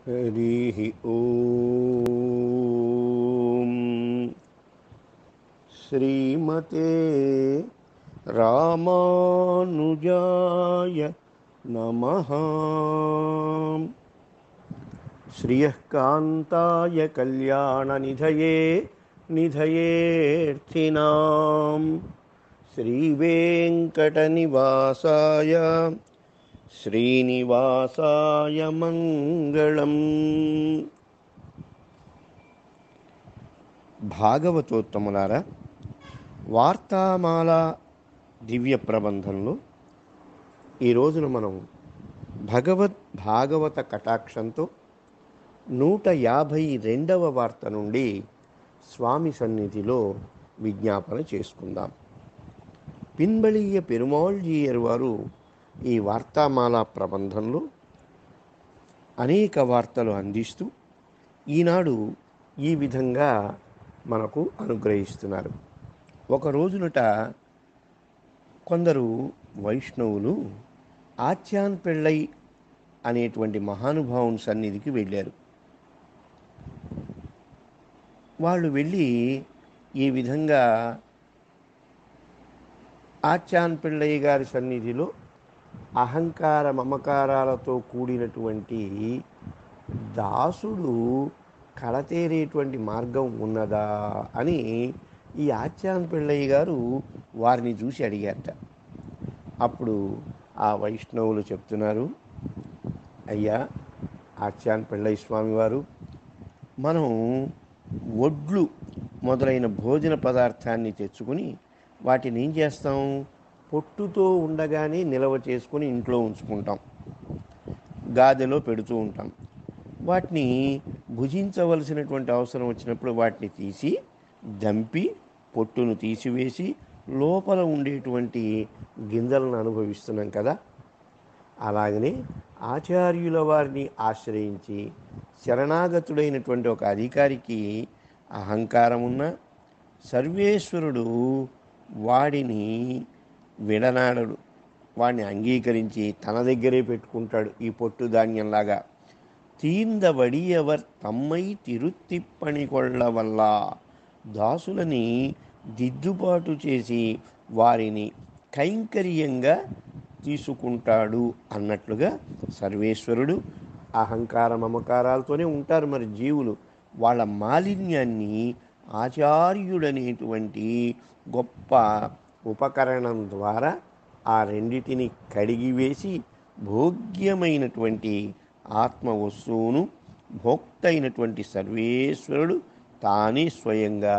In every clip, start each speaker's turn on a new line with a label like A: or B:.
A: हरिः ॐ श्रीमते रामानुजाय नमः श्रियः कान्ताय कल्याणनिधये निधयेऽर्थिनां श्रीवेङ्कटनिवासाय శ్రీనివాసాయ మంగళం భాగవతోత్తములారా వార్తామాల దివ్య ప్రబంధంలో ఈ రోజున మనం భగవద్ భాగవత కటాక్షంతో నూట యాభై రెండవ వార్త నుండి స్వామి సన్నిధిలో విజ్ఞాపన చేసుకుందాం పిన్బళియ పెరుమాళ్జీయర్ వారు ఈ వార్తామాల ప్రబంధంలో అనేక వార్తలు అందిస్తూ ఈనాడు ఈ విధంగా మనకు అనుగ్రహిస్తున్నారు ఒక రోజునట కొందరు వైష్ణవులు ఆచ్యాన్ పెళ్ళై అనేటువంటి మహానుభావుని సన్నిధికి వెళ్ళారు వాళ్ళు వెళ్ళి ఈ విధంగా ఆచ్యాన్ పిళ్ళయ్య గారి సన్నిధిలో అహంకార మమకారాలతో కూడినటువంటి దాసుడు కడతేరేటువంటి మార్గం ఉన్నదా అని ఈ ఆచార్య పిళ్ళయ్య గారు వారిని చూసి అడిగారట అప్పుడు ఆ వైష్ణవులు చెప్తున్నారు అయ్యా ఆచార్య పిళ్ళయ్య స్వామి వారు మనం ఒడ్లు మొదలైన భోజన పదార్థాన్ని తెచ్చుకుని వాటిని ఏం చేస్తాం పొట్టుతో ఉండగానే నిల్వ చేసుకుని ఇంట్లో ఉంచుకుంటాం గాదెలో పెడుతూ ఉంటాం వాటిని భుజించవలసినటువంటి అవసరం వచ్చినప్పుడు వాటిని తీసి దంపి పొట్టును తీసివేసి లోపల ఉండేటువంటి గింజలను అనుభవిస్తున్నాం కదా అలాగనే ఆచార్యుల వారిని ఆశ్రయించి శరణాగతుడైనటువంటి ఒక అధికారికి అహంకారం ఉన్న సర్వేశ్వరుడు వాడిని విడనాడడు వాడిని అంగీకరించి తన దగ్గరే పెట్టుకుంటాడు ఈ పొట్టు ధాన్యంలాగా తీందవడియవర్ తమ్మై తిరుత్తిప్పని కొళ్ళ వల్ల దాసులని దిద్దుబాటు చేసి వారిని కైంకర్యంగా తీసుకుంటాడు అన్నట్లుగా సర్వేశ్వరుడు అహంకార మమకారాలతోనే ఉంటారు మరి జీవులు వాళ్ళ మాలిన్యాన్ని ఆచార్యుడనేటువంటి గొప్ప ఉపకరణం ద్వారా ఆ రెండిటిని కడిగివేసి భోగ్యమైనటువంటి ఆత్మ వస్తువును భోక్త అయినటువంటి సర్వేశ్వరుడు తానే స్వయంగా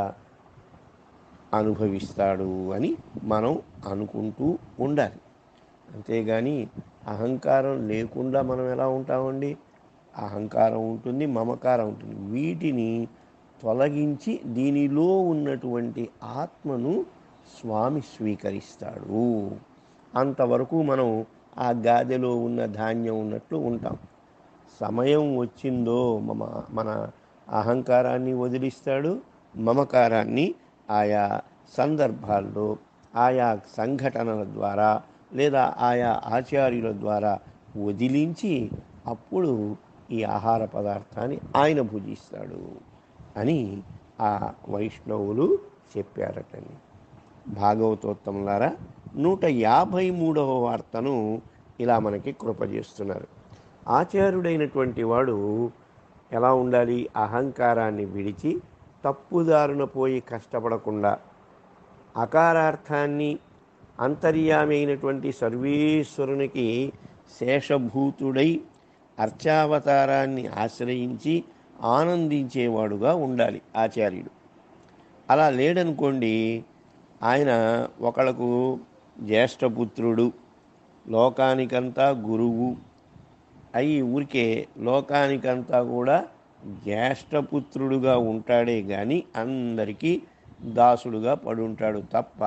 A: అనుభవిస్తాడు అని మనం అనుకుంటూ ఉండాలి అంతేగాని అహంకారం లేకుండా మనం ఎలా ఉంటామండి అహంకారం ఉంటుంది మమకారం ఉంటుంది వీటిని తొలగించి దీనిలో ఉన్నటువంటి ఆత్మను స్వామి స్వీకరిస్తాడు అంతవరకు మనం ఆ గాదెలో ఉన్న ధాన్యం ఉన్నట్లు ఉంటాం సమయం వచ్చిందో మమ మన అహంకారాన్ని వదిలిస్తాడు మమకారాన్ని ఆయా సందర్భాల్లో ఆయా సంఘటనల ద్వారా లేదా ఆయా ఆచార్యుల ద్వారా వదిలించి అప్పుడు ఈ ఆహార పదార్థాన్ని ఆయన భుజిస్తాడు అని ఆ వైష్ణవులు చెప్పారటండి భాగవతోత్తములారా నూట యాభై మూడవ వార్తను ఇలా మనకి కృపజేస్తున్నారు ఆచార్యుడైనటువంటి వాడు ఎలా ఉండాలి అహంకారాన్ని విడిచి తప్పుదారున పోయి కష్టపడకుండా అకారార్థాన్ని అంతర్యామి అయినటువంటి సర్వేశ్వరునికి శేషభూతుడై అర్చావతారాన్ని ఆశ్రయించి ఆనందించేవాడుగా ఉండాలి ఆచార్యుడు అలా లేడనుకోండి ఆయన ఒకళ్ళకు జ్యేష్ఠపుత్రుడు లోకానికంతా గురువు అయి ఊరికే లోకానికంతా కూడా జ్యేష్ఠపుత్రుడుగా ఉంటాడే కానీ అందరికీ దాసుడుగా పడుంటాడు తప్ప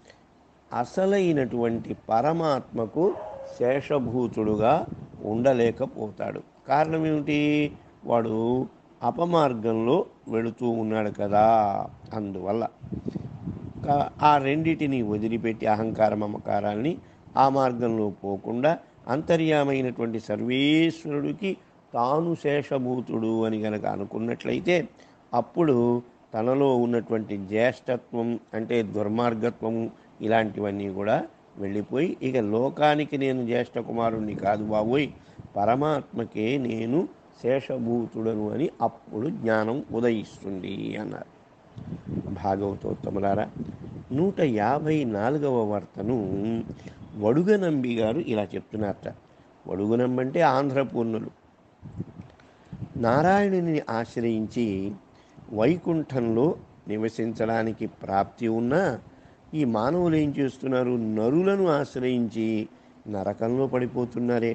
A: అసలైనటువంటి పరమాత్మకు శేషభూతుడుగా ఉండలేకపోతాడు కారణం ఏమిటి వాడు అపమార్గంలో వెళుతూ ఉన్నాడు కదా అందువల్ల కా- ఆ రెండిటిని వదిలిపెట్టి అహంకార మమకారాల్ని ఆ మార్గంలో పోకుండా అంతర్యామైనటువంటి సర్వేశ్వరుడికి తాను శేషభూతుడు అని గనక అనుకున్నట్లయితే అప్పుడు తనలో ఉన్నటువంటి జ్యేష్ఠత్వం అంటే దుర్మార్గత్వము ఇలాంటివన్నీ కూడా వెళ్ళిపోయి ఇక లోకానికి నేను జ్యేష్ఠ కుమారుణ్ణి కాదు బాబోయ్ పరమాత్మకే నేను శేషభూతుడను అని అప్పుడు జ్ఞానం ఉదయిస్తుంది అన్నారు భాగవతోత్తములారా నూట యాభై నాలుగవ వార్తను వడుగనంబి గారు ఇలా చెప్తున్నారట వడుగనంబి అంటే ఆంధ్రపూర్ణులు నారాయణుని ఆశ్రయించి వైకుంఠంలో నివసించడానికి ప్రాప్తి ఉన్న ఈ మానవులు ఏం చేస్తున్నారు నరులను ఆశ్రయించి నరకంలో పడిపోతున్నారే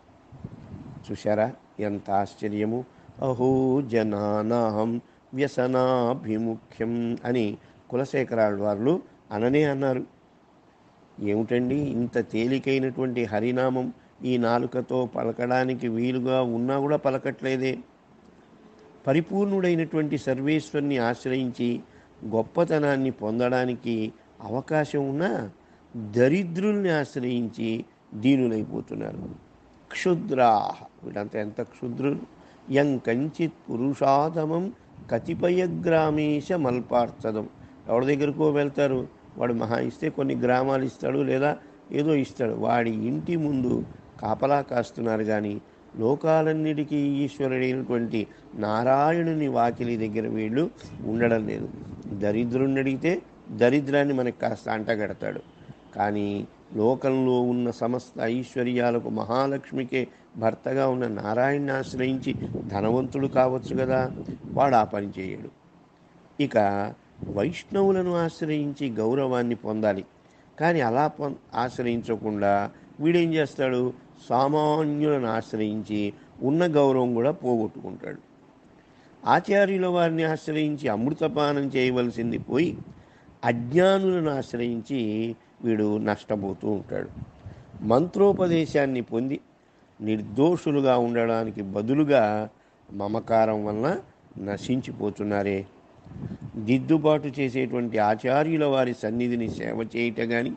A: చూశారా ఎంత ఆశ్చర్యము అహో జనానాహం వ్యసనాభిముఖ్యం అని కులశేఖరాళ్ళ వారు అననే అన్నారు ఏమిటండి ఇంత తేలికైనటువంటి హరినామం ఈ నాలుకతో పలకడానికి వీలుగా ఉన్నా కూడా పలకట్లేదే పరిపూర్ణుడైనటువంటి సర్వేశ్వరుని ఆశ్రయించి గొప్పతనాన్ని పొందడానికి అవకాశం ఉన్నా దరిద్రుల్ని ఆశ్రయించి దీనులైపోతున్నారు క్షుద్రా వీళ్ళంతా ఎంత క్షుద్రులు యం కంచిత్ పురుషాతమం కతిపయ గ్రామేశ మల్పార్చదం ఎవరి దగ్గరకో వెళ్తారు వాడు మహా ఇస్తే కొన్ని గ్రామాలు ఇస్తాడు లేదా ఏదో ఇస్తాడు వాడి ఇంటి ముందు కాపలా కాస్తున్నారు కానీ లోకాలన్నిటికీ ఈశ్వరుడైనటువంటి నారాయణుని వాకిలి దగ్గర వీళ్ళు ఉండడం లేదు దరిద్రుని అడిగితే దరిద్రాన్ని మనకి కాస్త అంటగడతాడు కానీ లోకంలో ఉన్న సమస్త ఐశ్వర్యాలకు మహాలక్ష్మికే భర్తగా ఉన్న నారాయణ్ణి ఆశ్రయించి ధనవంతుడు కావచ్చు కదా వాడు ఆ పని చేయడు ఇక వైష్ణవులను ఆశ్రయించి గౌరవాన్ని పొందాలి కానీ అలా పొం ఆశ్రయించకుండా వీడేం చేస్తాడు సామాన్యులను ఆశ్రయించి ఉన్న గౌరవం కూడా పోగొట్టుకుంటాడు ఆచార్యుల వారిని ఆశ్రయించి అమృతపానం చేయవలసింది పోయి అజ్ఞానులను ఆశ్రయించి వీడు నష్టపోతూ ఉంటాడు మంత్రోపదేశాన్ని పొంది నిర్దోషులుగా ఉండడానికి బదులుగా మమకారం వలన నశించిపోతున్నారే దిద్దుబాటు చేసేటువంటి ఆచార్యుల వారి సన్నిధిని సేవ చేయట కానీ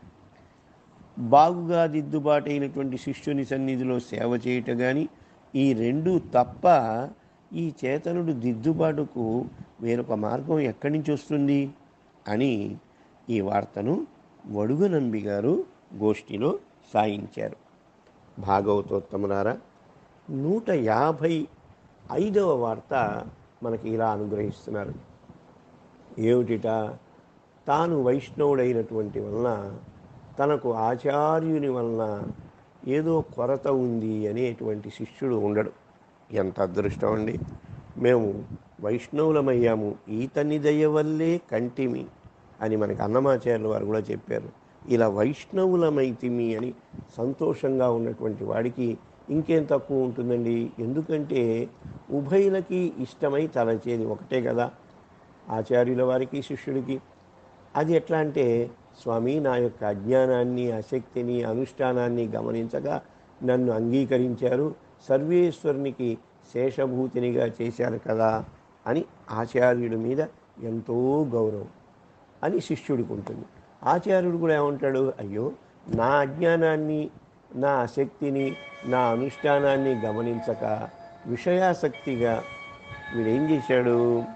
A: బాగుగా దిద్దుబాటు అయినటువంటి శిష్యుని సన్నిధిలో సేవ చేయట కానీ ఈ రెండు తప్ప ఈ చేతనుడు దిద్దుబాటుకు వేరొక మార్గం ఎక్కడి నుంచి వస్తుంది అని ఈ వార్తను వడుగునంబి గారు గోష్ఠిలో సాయించారు భాగవతోత్తములారా నూట యాభై ఐదవ వార్త మనకి ఇలా అనుగ్రహిస్తున్నారు ఏమిటిట తాను వైష్ణవుడైనటువంటి వలన తనకు ఆచార్యుని వలన ఏదో కొరత ఉంది అనేటువంటి శిష్యుడు ఉండడు ఎంత అదృష్టం అండి మేము వైష్ణవులమయ్యాము ఈతని దయ వల్లే కంటిమి అని మనకి అన్నమాచార్యుల వారు కూడా చెప్పారు ఇలా వైష్ణవులమైతిమి అని సంతోషంగా ఉన్నటువంటి వాడికి ఇంకేం తక్కువ ఉంటుందండి ఎందుకంటే ఉభయులకి ఇష్టమై తలచేది ఒకటే కదా ఆచార్యుల వారికి శిష్యుడికి అది ఎట్లా అంటే స్వామి నా యొక్క అజ్ఞానాన్ని ఆసక్తిని అనుష్ఠానాన్ని గమనించగా నన్ను అంగీకరించారు సర్వేశ్వరునికి శేషభూతినిగా చేశారు కదా అని ఆచార్యుడి మీద ఎంతో గౌరవం అని శిష్యుడికి ఉంటుంది ఆచార్యుడు కూడా ఏమంటాడు అయ్యో నా అజ్ఞానాన్ని నా ఆసక్తిని నా అనుష్ఠానాన్ని గమనించక విషయాసక్తిగా వీడేం చేశాడు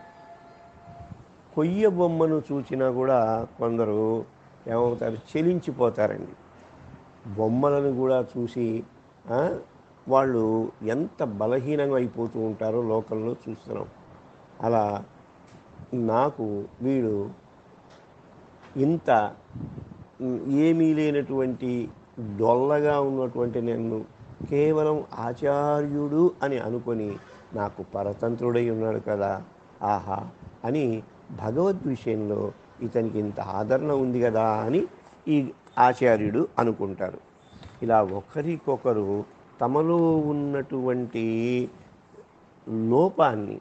A: కొయ్య బొమ్మను చూచినా కూడా కొందరు ఏమవుతారు చెలించిపోతారండి బొమ్మలను కూడా చూసి ఆ, వాళ్ళు ఎంత బలహీనంగా అయిపోతూ ఉంటారో లోకంలో చూస్తున్నాం అలా నాకు వీడు ఇంత ఉమ్, ఏమీ లేనటువంటి డొల్లగా ఉన్నటువంటి నన్ను కేవలం ఆచార్యుడు అని అనుకొని నాకు పరతంత్రుడై ఉన్నాడు కదా ఆహా అని భగవద్ విషయంలో ఇతనికి ఇంత ఆదరణ ఉంది కదా అని ఈ ఆచార్యుడు అనుకుంటారు ఇలా ఒకరికొకరు తమలో ఉన్నటువంటి లోపాన్ని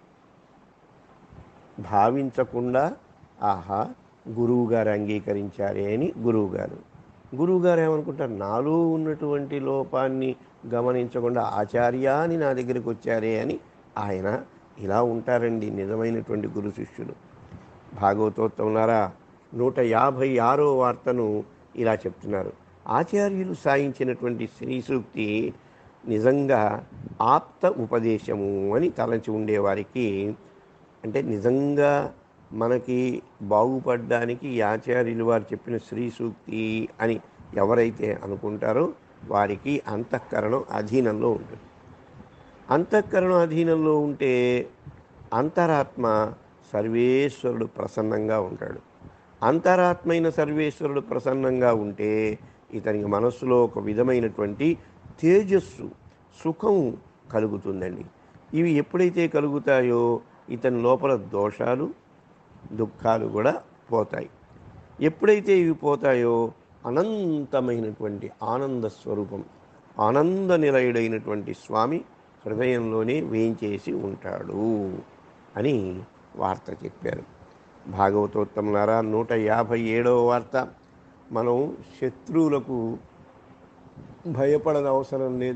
A: భావించకుండా ఆహా గురువుగారు అంగీకరించారే అని గురువుగారు గురువుగారు ఏమనుకుంటారు నాలో ఉన్నటువంటి లోపాన్ని గమనించకుండా ఆచార్య అని నా దగ్గరికి వచ్చారే అని ఆయన ఇలా ఉంటారండి నిజమైనటువంటి గురు శిష్యులు భాగవతోత్తములారా నూట యాభై ఆరో వార్తను ఇలా చెప్తున్నారు ఆచార్యులు సాయించినటువంటి శ్రీ సూక్తి నిజంగా ఆప్త ఉపదేశము అని తలంచి ఉండేవారికి అంటే నిజంగా మనకి బాగుపడడానికి ఈ ఆచార్యులు వారు చెప్పిన శ్రీ సూక్తి అని ఎవరైతే అనుకుంటారో వారికి అంతఃకరణం అధీనంలో ఉంటుంది అంతఃకరణం అధీనంలో ఉంటే అంతరాత్మ సర్వేశ్వరుడు ప్రసన్నంగా ఉంటాడు అంతరాత్మైన సర్వేశ్వరుడు ప్రసన్నంగా ఉంటే ఇతనికి మనస్సులో ఒక విధమైనటువంటి తేజస్సు సుఖం కలుగుతుందండి ఇవి ఎప్పుడైతే కలుగుతాయో ఇతని లోపల దోషాలు దుఃఖాలు కూడా పోతాయి ఎప్పుడైతే ఇవి పోతాయో అనంతమైనటువంటి ఆనంద స్వరూపం ఆనంద నిలయుడైనటువంటి స్వామి హృదయంలోనే వేయించేసి ఉంటాడు అని వార్త చెప్పారు భాగవతోత్తములారా నూట యాభై ఏడవ వార్త మనం శత్రువులకు భయపడని అవసరం లేదు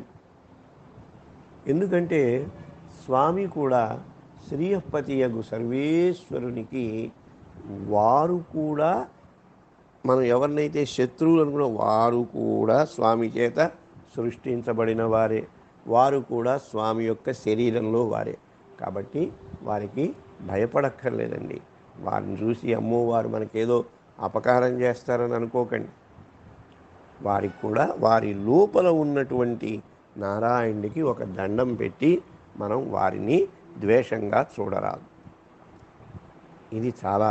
A: ఎందుకంటే స్వామి కూడా శ్రీయపతియగు సర్వేశ్వరునికి వారు కూడా మనం ఎవరినైతే శత్రువులు అనుకున్నా వారు కూడా స్వామి చేత సృష్టించబడిన వారే వారు కూడా స్వామి యొక్క శరీరంలో వారే కాబట్టి వారికి భయపడక్కర్లేదండి వారిని చూసి అమ్మో వారు మనకేదో అపకారం చేస్తారని అనుకోకండి వారికి కూడా వారి లోపల ఉన్నటువంటి నారాయణుడికి ఒక దండం పెట్టి మనం వారిని ద్వేషంగా చూడరాదు ఇది చాలా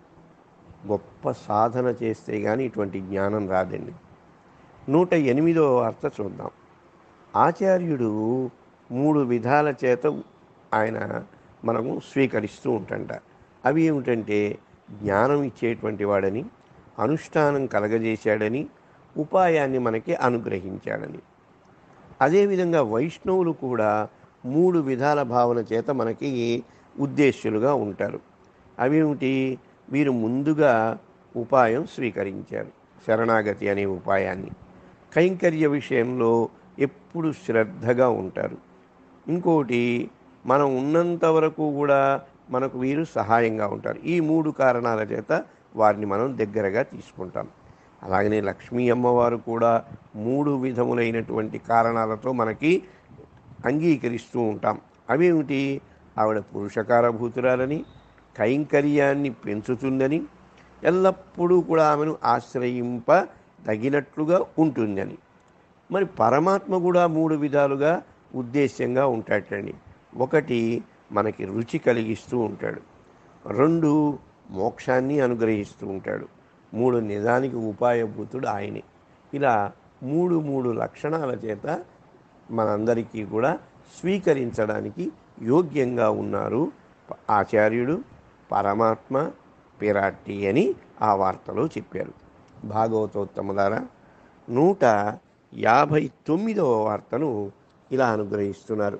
A: గొప్ప సాధన చేస్తే కానీ ఇటువంటి జ్ఞానం రాదండి నూట ఎనిమిదవ వార్త చూద్దాం ఆచార్యుడు మూడు విధాల చేత ఆయన మనము స్వీకరిస్తూ ఉంటంట అవి ఏమిటంటే జ్ఞానం ఇచ్చేటువంటి వాడని అనుష్ఠానం కలగజేశాడని ఉపాయాన్ని మనకి అనుగ్రహించాడని అదేవిధంగా వైష్ణవులు కూడా మూడు విధాల భావన చేత మనకి ఉద్దేశ్యులుగా ఉంటారు అవేమిటి వీరు ముందుగా ఉపాయం స్వీకరించారు శరణాగతి అనే ఉపాయాన్ని కైంకర్య విషయంలో ఎప్పుడు శ్రద్ధగా ఉంటారు ఇంకోటి మనం ఉన్నంత వరకు కూడా మనకు వీరు సహాయంగా ఉంటారు ఈ మూడు కారణాల చేత వారిని మనం దగ్గరగా తీసుకుంటాం అలాగనే లక్ష్మీ అమ్మవారు కూడా మూడు విధములైనటువంటి కారణాలతో మనకి అంగీకరిస్తూ ఉంటాం అవేమిటి ఆవిడ పురుషకారభూతురాలని కైంకర్యాన్ని పెంచుతుందని ఎల్లప్పుడూ కూడా ఆమెను ఆశ్రయింప తగినట్లుగా ఉంటుందని మరి పరమాత్మ కూడా మూడు విధాలుగా ఉద్దేశ్యంగా ఉంటాటండి ఒకటి మనకి రుచి కలిగిస్తూ ఉంటాడు రెండు మోక్షాన్ని అనుగ్రహిస్తూ ఉంటాడు మూడు నిజానికి ఉపాయభూతుడు ఆయనే ఇలా మూడు మూడు లక్షణాల చేత మనందరికీ కూడా స్వీకరించడానికి యోగ్యంగా ఉన్నారు ఆచార్యుడు పరమాత్మ పిరాట్టి అని ఆ వార్తలో చెప్పారు భాగవతోత్తములారా నూట యాభై తొమ్మిదవ వార్తను ఇలా అనుగ్రహిస్తున్నారు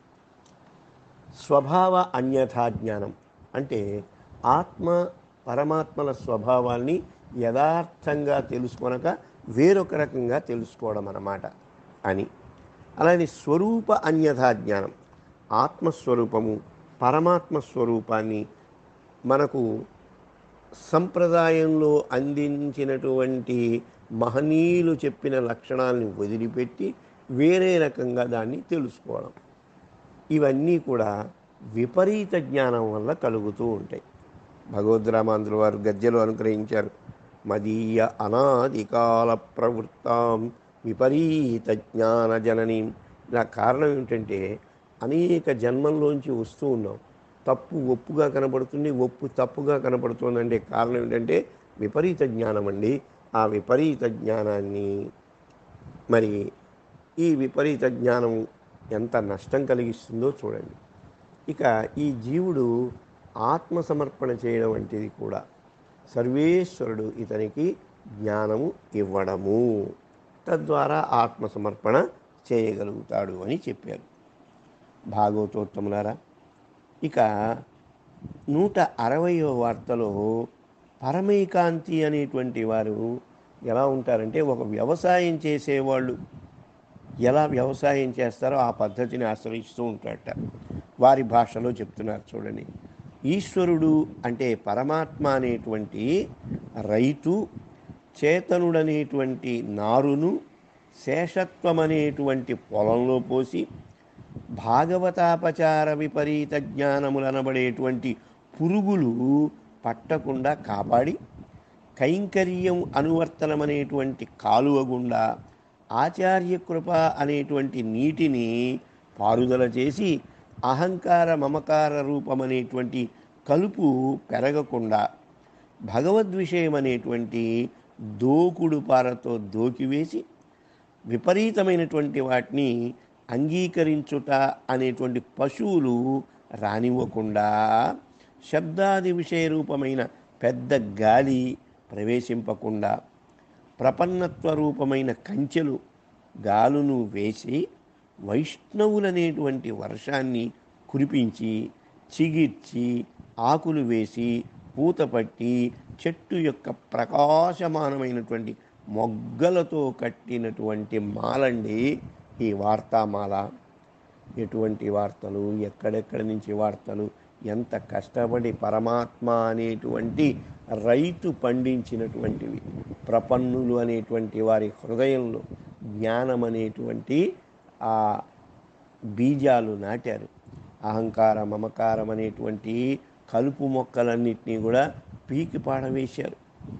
A: స్వభావ అన్యథా జ్ఞానం అంటే ఆత్మ పరమాత్మల స్వభావాల్ని యథార్థంగా తెలుసుకొనక వేరొక రకంగా తెలుసుకోవడం అన్నమాట అని అలానే స్వరూప అన్యథా జ్ఞానం ఆత్మస్వరూపము పరమాత్మ స్వరూపాన్ని మనకు సంప్రదాయంలో అందించినటువంటి మహనీయులు చెప్పిన లక్షణాలను వదిలిపెట్టి వేరే రకంగా దాన్ని తెలుసుకోవడం ఇవన్నీ కూడా విపరీత జ్ఞానం వల్ల కలుగుతూ ఉంటాయి భగవద్రామాంధ్రుల వారు గద్యలో అనుగ్రహించారు మదీయ అనాదికాల ప్రవృత్తాం విపరీత జ్ఞాన జనని ఇలా కారణం ఏమిటంటే అనేక జన్మల్లోంచి వస్తూ ఉన్నాం తప్పు ఒప్పుగా కనబడుతుంది ఒప్పు తప్పుగా కనబడుతుంది అంటే కారణం ఏంటంటే విపరీత జ్ఞానం అండి ఆ విపరీత జ్ఞానాన్ని మరి ఈ విపరీత జ్ఞానం ఎంత నష్టం కలిగిస్తుందో చూడండి ఇక ఈ జీవుడు ఆత్మసమర్పణ చేయడం వంటిది కూడా సర్వేశ్వరుడు ఇతనికి జ్ఞానము ఇవ్వడము తద్వారా ఆత్మసమర్పణ చేయగలుగుతాడు అని చెప్పారు భాగవతోత్తములారా ఇక నూట అరవయో వార్తలో పరమైకాంతి అనేటువంటి వారు ఎలా ఉంటారంటే ఒక వ్యవసాయం చేసేవాళ్ళు ఎలా వ్యవసాయం చేస్తారో ఆ పద్ధతిని ఆశ్రయిస్తూ ఉంటారట వారి భాషలో చెప్తున్నారు చూడండి ఈశ్వరుడు అంటే పరమాత్మ అనేటువంటి రైతు చేతనుడనేటువంటి నారును శేషత్వం అనేటువంటి పొలంలో పోసి భాగవతాపచార విపరీత జ్ఞానములనబడేటువంటి పురుగులు పట్టకుండా కాపాడి కైంకర్యం అనువర్తనమనేటువంటి కాలువ గుండా ఆచార్య కృప అనేటువంటి నీటిని పారుదల చేసి అహంకార మమకార రూపమనేటువంటి కలుపు పెరగకుండా భగవద్విషయం అనేటువంటి దోకుడు పారతో దోకివేసి విపరీతమైనటువంటి వాటిని అంగీకరించుట అనేటువంటి పశువులు రానివ్వకుండా శబ్దాది విషయ రూపమైన పెద్ద గాలి ప్రవేశింపకుండా ప్రపన్నత్వ రూపమైన కంచెలు గాలును వేసి వైష్ణవులనేటువంటి వర్షాన్ని కురిపించి చిగిర్చి ఆకులు వేసి పూత పట్టి చెట్టు యొక్క ప్రకాశమానమైనటువంటి మొగ్గలతో కట్టినటువంటి మాలండి ఈ వార్తామాల ఎటువంటి వార్తలు ఎక్కడెక్కడి నుంచి వార్తలు ఎంత కష్టపడి పరమాత్మ అనేటువంటి రైతు పండించినటువంటివి ప్రపన్నులు అనేటువంటి వారి హృదయంలో జ్ఞానం అనేటువంటి ఆ బీజాలు నాటారు అహంకార మమకారం అనేటువంటి కలుపు మొక్కలన్నింటినీ కూడా పీకి పాడవేశారు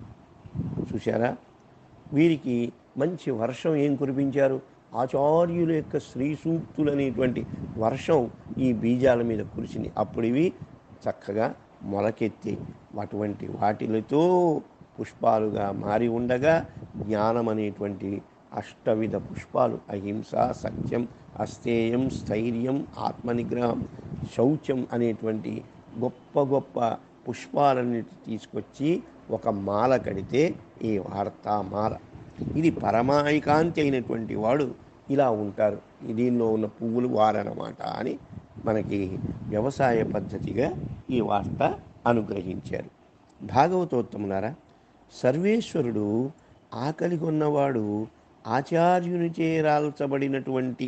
A: చూశారా వీరికి మంచి వర్షం ఏం కురిపించారు ఆచార్యుల యొక్క శ్రీ సూక్తులు అనేటువంటి వర్షం ఈ బీజాల మీద కురిసింది అప్పుడు ఇవి చక్కగా మొలకెత్తి అటువంటి వాటిలతో పుష్పాలుగా మారి ఉండగా జ్ఞానం అనేటువంటి అష్టవిధ పుష్పాలు అహింస సత్యం అస్థేయం స్థైర్యం ఆత్మనిగ్రహం శౌచం అనేటువంటి గొప్ప గొప్ప పుష్పాలన్నిటి తీసుకొచ్చి ఒక మాల కడితే ఈ వార్తా మాల ఇది పరమాయికాంతి అయినటువంటి వాడు ఇలా ఉంటారు దీనిలో ఉన్న పువ్వులు వారనమాట అని మనకి వ్యవసాయ పద్ధతిగా ఈ వార్త అనుగ్రహించారు భాగవతోత్తములారా సర్వేశ్వరుడు ఆకలి కొన్నవాడు ఆచార్యుని చేరాల్చబడినటువంటి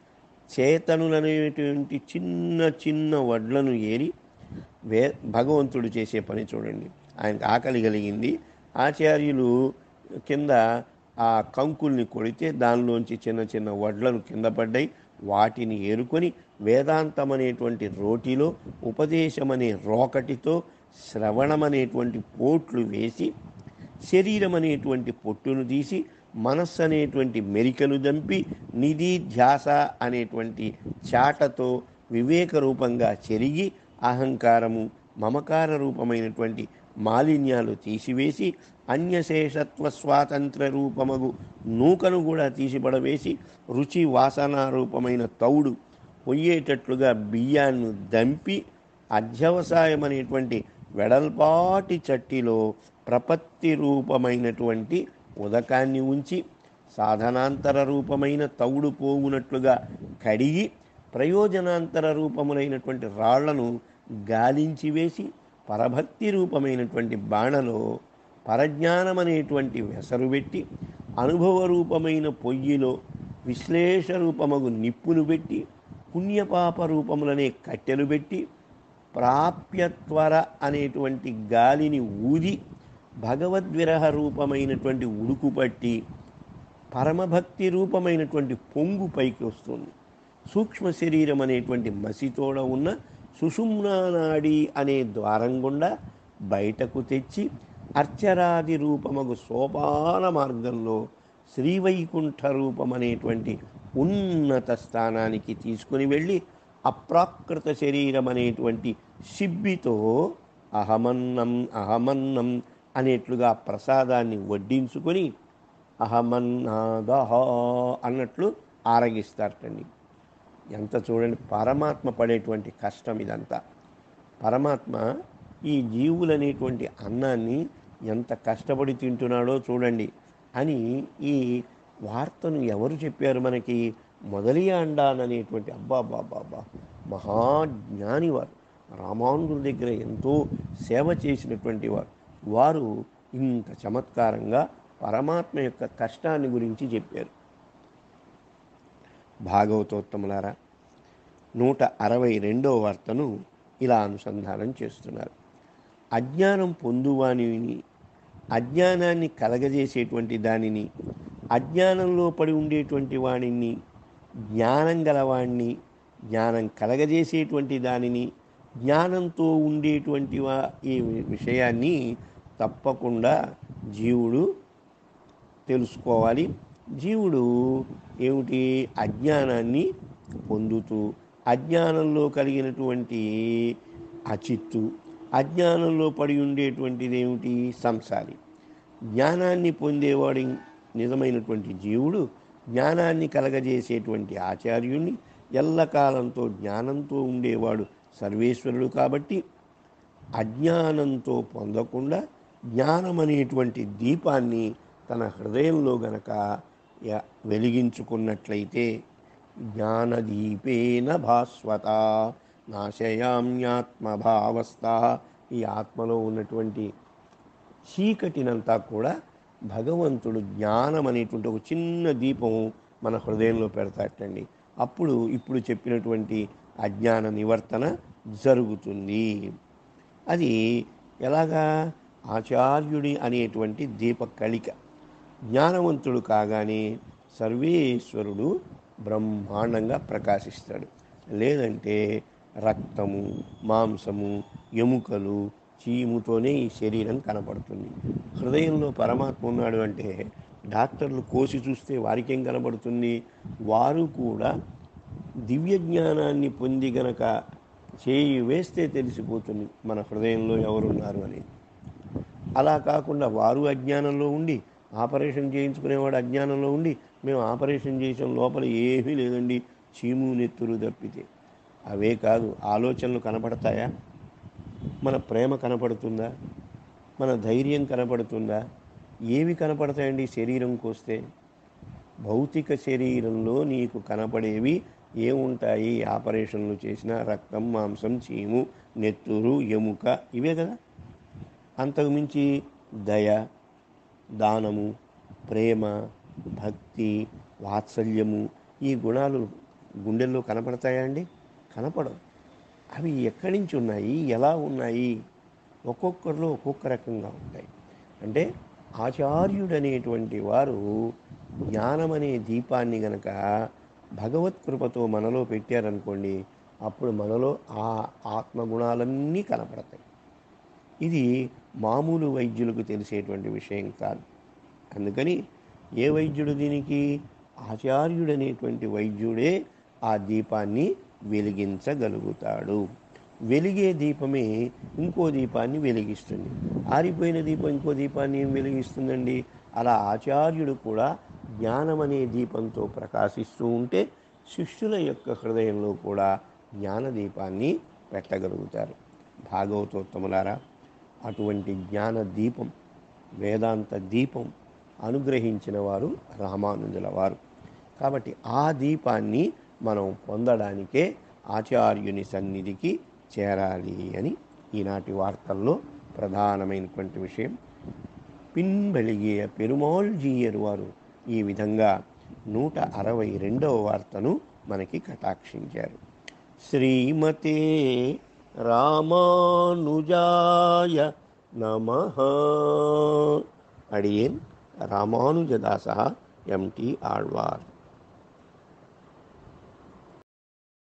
A: చేతనులనేటువంటి చిన్న చిన్న వడ్లను ఏరి వే భగవంతుడు చేసే పని చూడండి ఆయనకు ఆకలి కలిగింది ఆచార్యులు కింద ఆ కంకుల్ని కొడితే దానిలోంచి చిన్న చిన్న వడ్లను కింద పడ్డాయి వాటిని ఏరుకొని వేదాంతం అనేటువంటి రోటిలో ఉపదేశం అనే రోకటితో శ్రవణం అనేటువంటి పోట్లు వేసి శరీరం అనేటువంటి పొట్టును తీసి మనస్సు అనేటువంటి మెరికను దంపి నిధి ధ్యాస అనేటువంటి చాటతో వివేక రూపంగా చెరిగి అహంకారము మమకార రూపమైనటువంటి మాలిన్యాలు తీసివేసి అన్యశేషత్వ స్వాతంత్ర రూపమగు నూకను కూడా తీసిపడవేసి రుచి వాసన రూపమైన తౌడు పొయ్యేటట్లుగా బియ్యాన్ని దంపి అధ్యవసాయం అనేటువంటి వెడల్పాటి చట్టిలో ప్రపత్తి రూపమైనటువంటి ఉదకాన్ని ఉంచి సాధనాంతర రూపమైన తౌడు పోవునట్లుగా కడిగి ప్రయోజనాంతర రూపములైనటువంటి రాళ్లను గాలించి వేసి పరభక్తి రూపమైనటువంటి బాణలో పరజ్ఞానం అనేటువంటి వెసరు పెట్టి అనుభవ రూపమైన పొయ్యిలో విశ్లేష రూపమగు నిప్పును పెట్టి పుణ్యపాప రూపములనే కట్టెలు పెట్టి ప్రాప్యత్వర అనేటువంటి గాలిని ఊది భగవద్విరహ రూపమైనటువంటి ఉడుకు పట్టి పరమభక్తి రూపమైనటువంటి పొంగు పైకి వస్తుంది సూక్ష్మ శరీరం అనేటువంటి మసితోడ ఉన్న సుషుమ్నానాడి అనే ద్వారం గుండా బయటకు తెచ్చి అర్చరాది రూపమగు సోపాన మార్గంలో శ్రీవైకుంఠ రూపమనేటువంటి ఉన్నత స్థానానికి తీసుకుని వెళ్ళి అప్రాకృత శరీరం అనేటువంటి సిబ్బితో అహమన్నం అహమన్నం అనేట్లుగా ప్రసాదాన్ని వడ్డించుకొని అహమన్నాదహ అన్నట్లు ఆరగిస్తారటండి ఎంత చూడండి పరమాత్మ పడేటువంటి కష్టం ఇదంతా పరమాత్మ ఈ జీవులనేటువంటి అన్నాన్ని ఎంత కష్టపడి తింటున్నాడో చూడండి అని ఈ వార్తను ఎవరు చెప్పారు మనకి మొదలియాండాన్ అనేటువంటి అబ్బా బాబా అబ్బా మహాజ్ఞాని వారు రామానుజుల దగ్గర ఎంతో సేవ చేసినటువంటి వారు వారు ఇంత చమత్కారంగా పరమాత్మ యొక్క కష్టాన్ని గురించి చెప్పారు భాగవతోత్తములారా నూట అరవై రెండో వార్తను ఇలా అనుసంధానం చేస్తున్నారు అజ్ఞానం పొందువానిని అజ్ఞానాన్ని కలగజేసేటువంటి దానిని అజ్ఞానంలో పడి ఉండేటువంటి వాడిని జ్ఞానం గలవాణ్ణి జ్ఞానం కలగజేసేటువంటి దానిని జ్ఞానంతో ఉండేటువంటి వా ఈ విషయాన్ని తప్పకుండా జీవుడు తెలుసుకోవాలి జీవుడు ఏమిటి అజ్ఞానాన్ని పొందుతూ అజ్ఞానంలో కలిగినటువంటి అచిత్తు అజ్ఞానంలో పడి ఉండేటువంటిది ఏమిటి సంసారి జ్ఞానాన్ని పొందేవాడి నిజమైనటువంటి జీవుడు జ్ఞానాన్ని కలగజేసేటువంటి ఆచార్యుణ్ణి ఎల్లకాలంతో జ్ఞానంతో ఉండేవాడు సర్వేశ్వరుడు కాబట్టి అజ్ఞానంతో పొందకుండా జ్ఞానం అనేటువంటి దీపాన్ని తన హృదయంలో గనక య- వెలిగించుకున్నట్లయితే జ్ఞానదీపేన భాస్వత నాశయామ్యాత్మభావస్థ ఈ ఆత్మలో ఉన్నటువంటి చీకటినంతా కూడా భగవంతుడు జ్ఞానం అనేటువంటి ఒక చిన్న దీపం మన హృదయంలో పెడతాటండి అప్పుడు ఇప్పుడు చెప్పినటువంటి అజ్ఞాన నివర్తన జరుగుతుంది అది ఎలాగా ఆచార్యుడి అనేటువంటి దీప కళిక జ్ఞానవంతుడు కాగానే సర్వేశ్వరుడు బ్రహ్మాండంగా ప్రకాశిస్తాడు లేదంటే రక్తము మాంసము ఎముకలు చీముతోనే ఈ శరీరం కనపడుతుంది హృదయంలో పరమాత్మ ఉన్నాడు అంటే డాక్టర్లు కోసి చూస్తే వారికేం కనబడుతుంది వారు కూడా దివ్య జ్ఞానాన్ని పొంది గనక చేయి వేస్తే తెలిసిపోతుంది మన హృదయంలో ఎవరున్నారు అని అలా కాకుండా వారు అజ్ఞానంలో ఉండి ఆపరేషన్ చేయించుకునేవాడు అజ్ఞానంలో ఉండి మేము ఆపరేషన్ చేసాం లోపల ఏమీ లేదండి చీము నెత్తురు తప్పితే అవే కాదు ఆలోచనలు కనపడతాయా మన ప్రేమ కనపడుతుందా మన ధైర్యం కనపడుతుందా ఏవి కనపడతాయండి శరీరంకి వస్తే భౌతిక శరీరంలో నీకు కనపడేవి ఏముంటాయి ఆపరేషన్లు చేసిన రక్తం మాంసం చీము నెత్తురు ఎముక ఇవే కదా అంతకుమించి దయ దానము ప్రేమ భక్తి వాత్సల్యము ఈ గుణాలు గుండెల్లో కనపడతాయా అండి కనపడవు అవి ఎక్కడి నుంచి ఉన్నాయి ఎలా ఉన్నాయి ఒక్కొక్కరిలో ఒక్కొక్క రకంగా ఉంటాయి అంటే ఆచార్యుడు అనేటువంటి వారు జ్ఞానం అనే దీపాన్ని గనక భగవత్ కృపతో మనలో పెట్టారనుకోండి అప్పుడు మనలో ఆ ఆత్మగుణాలన్నీ కనపడతాయి ఇది మామూలు వైద్యులకు తెలిసేటువంటి విషయం కాదు అందుకని ఏ వైద్యుడు దీనికి ఆచార్యుడనేటువంటి వైద్యుడే ఆ దీపాన్ని వెలిగించగలుగుతాడు వెలిగే దీపమే ఇంకో దీపాన్ని వెలిగిస్తుంది ఆరిపోయిన దీపం ఇంకో దీపాన్ని ఏం వెలిగిస్తుందండి అలా ఆచార్యుడు కూడా జ్ఞానం అనే దీపంతో ప్రకాశిస్తూ ఉంటే శిష్యుల యొక్క హృదయంలో కూడా జ్ఞాన దీపాన్ని పెట్టగలుగుతారు భాగవతోత్తములారా అటువంటి జ్ఞాన దీపం వేదాంత దీపం అనుగ్రహించిన వారు రామానుజుల వారు కాబట్టి ఆ దీపాన్ని మనం పొందడానికే ఆచార్యుని సన్నిధికి చేరాలి అని ఈనాటి వార్తల్లో ప్రధానమైనటువంటి విషయం పిన్బెలిగియ పెరుమాళ్ జీయర్ వారు ఈ విధంగా నూట అరవై రెండవ వార్తను మనకి కటాక్షించారు శ్రీమతే రామానుజాయ నమ అడియేన్ రామానుజదాస ఎంటి ఆళ్వార్